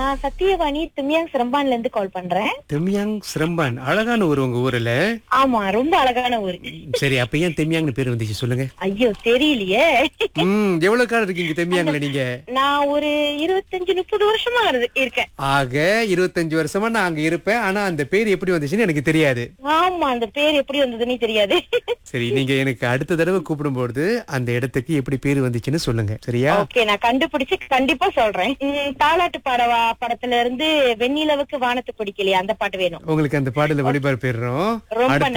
நான் சத்தியவாணி துமியாங் சிரம்பான்ல இருந்து கால் பண்றேன் தெம்யாங் சிரம்பான் அழகான ஊர் உங்க ஊர்ல ஆமா ரொம்ப அழகான ஊரு சரி அப்ப ஏன் தெம்யாங்னு பேர் வந்துச்சு சொல்லுங்க ஐயோ தெரியலையே ம் எவ்வளவு காலம் இருக்கீங்க தெம்யாங்ல நீங்க நான் ஒரு இருபத்தஞ்சு முப்பது வருஷமா இரு- இருக்கேன் ஆக இருபத்தஞ்சு வருஷமா நான் அங்க இருப்பேன் ஆனா அந்த பேர் எப்படி வந்துச்சுன்னு எனக்கு தெரியாது ஆமா அந்த பேர் எப்படி வந்ததுன்னு தெரியாது சரி நீங்க எனக்கு அடுத்த தடவை கூப்பிடும்போது அந்த இடத்துக்கு எப்படி பேர் வந்துச்சுன்னு சொல்லுங்க சரியா ஓகே நான் கண்டுபிடிச்சு கண்டிப்பா சொல்றேன் ம், தாலாட்டு பாடவா படத்துல இருந்து வெண்ணிலவுக்கு வானத்து பிடிக்கலையா அந்த பாட்டு வேணும் உங்களுக்கு அந்த பாடல ஒளிபரப்பிடுறோம் ரொம்ப அடுத்த